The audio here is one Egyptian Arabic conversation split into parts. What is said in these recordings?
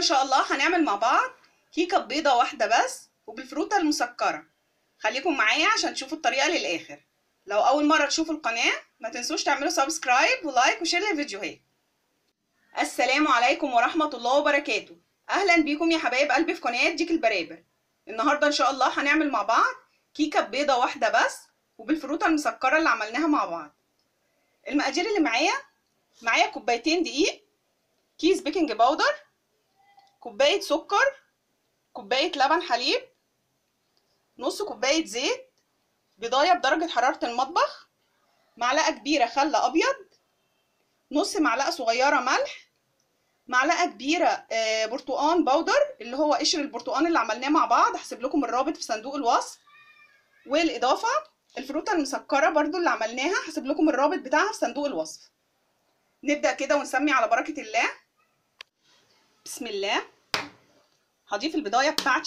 شاء الله هنعمل مع بعض كيكه بيضه واحده بس وبالفروته المسكره خليكم معايا عشان تشوفوا الطريقه للاخر لو اول مره تشوفوا القناه ما تنسوش تعملوا سبسكرايب ولايك وشير للفيديوهات السلام عليكم ورحمه الله وبركاته اهلا بيكم يا حبايب قلبي في قناه ديك البرابر النهارده ان شاء الله هنعمل مع بعض كيكه بيضه واحده بس وبالفروته المسكره اللي عملناها مع بعض المقادير اللي معايا معايا كوبايتين دقيق كيس بيكنج باودر كوبايه سكر كوبايه لبن حليب نص كوبايه زيت بضايه بدرجه حراره المطبخ معلقه كبيره خل ابيض نص معلقه صغيره ملح معلقه كبيره برتقان باودر اللي هو قشر البرتقان اللي عملناه مع بعض هسيب لكم الرابط في صندوق الوصف والاضافه الفروته المسكره برضو اللي عملناها هسيب لكم الرابط بتاعها في صندوق الوصف نبدا كده ونسمي على بركه الله بسم الله هضيف البضايه بتاعتي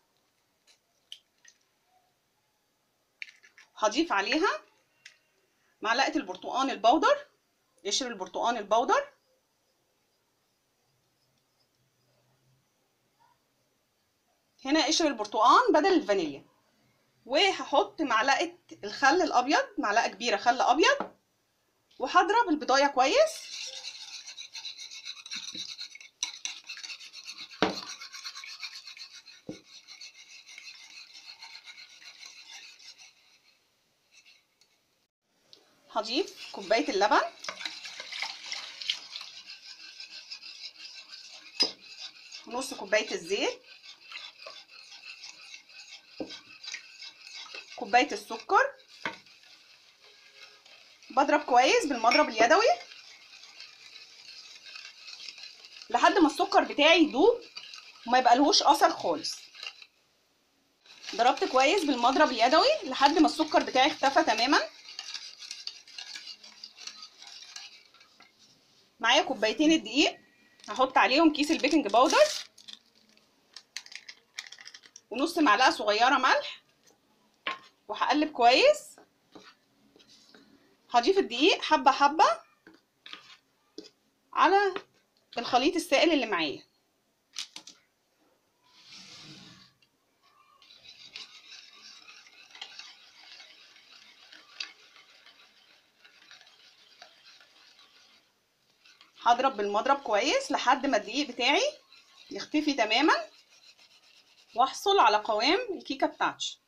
هضيف عليها معلقه البرتقان البودر قشر البرتقان البودر هنا قشر البرتقان بدل الفانيليا وهحط معلقه الخل الابيض معلقه كبيره خل ابيض وهضرب البضايه كويس هضيف كوبايه اللبن نص كوبايه الزيت كوبايه السكر بضرب كويس بالمضرب اليدوي لحد ما السكر بتاعي يدوب وما يبقالهوش اثر خالص ضربت كويس بالمضرب اليدوي لحد ما السكر بتاعي اختفى تماما معايا كوبايتين الدقيق هحط عليهم كيس البيكنج باودر ونص معلقه صغيره ملح وهقلب كويس هضيف الدقيق حبه حبه على الخليط السائل اللي معايا هضرب بالمضرب كويس لحد ما الدقيق بتاعي يختفي تماما واحصل على قوام الكيكه بتاعتي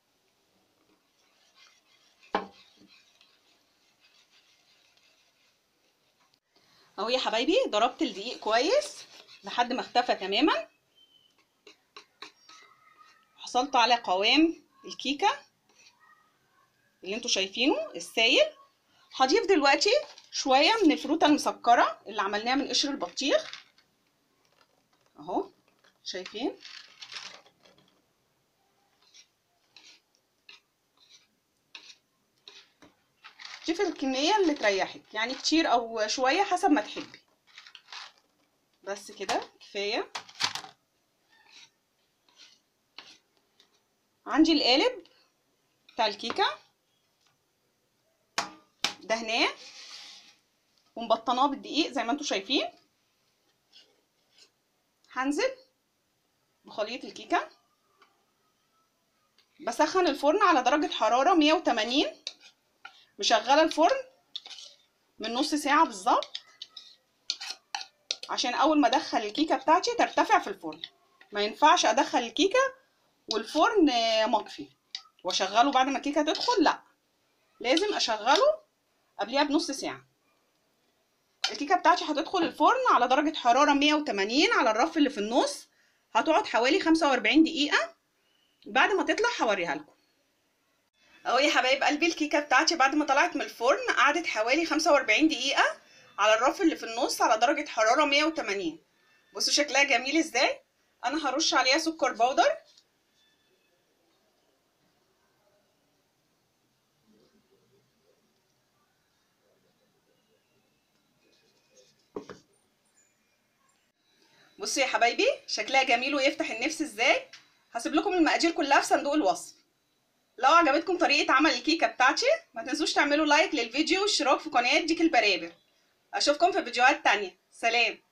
اهو يا حبايبي ضربت الدقيق كويس لحد ما اختفى تماما حصلت على قوام الكيكه اللي انتوا شايفينه السايل هضيف دلوقتي شويه من الفروته المسكره اللي عملناها من قشر البطيخ اهو شايفين شوفي الكميه اللي تريحك يعني كتير او شويه حسب ما تحبي بس كده كفايه عندي القالب بتاع الكيكه دهناه ومبطناه بالدقيق زي ما انتم شايفين هنزل بخليط الكيكه بسخن الفرن على درجه حراره 180 مشغله الفرن من نص ساعه بالظبط عشان اول ما ادخل الكيكه بتاعتي ترتفع في الفرن ما ينفعش ادخل الكيكه والفرن مطفي واشغله بعد ما الكيكه تدخل لا لازم اشغله قبليها بنص ساعه الكيكه بتاعتي هتدخل الفرن على درجه حراره 180 على الرف اللي في النص هتقعد حوالي 45 دقيقه بعد ما تطلع هوريها لكم اهو يا حبايب قلبي الكيكه بتاعتي بعد ما طلعت من الفرن قعدت حوالي 45 دقيقه على الرف اللي في النص على درجه حراره 180 بصوا شكلها جميل ازاي انا هرش عليها سكر بودر بصوا يا حبايبي شكلها جميل ويفتح النفس ازاي هسيب لكم المقادير كلها في صندوق الوصف لو عجبتكم طريقه عمل الكيكه بتاعتي ما تنسوش تعملوا لايك للفيديو واشتراك في قناه ديك البرابر اشوفكم في فيديوهات تانية سلام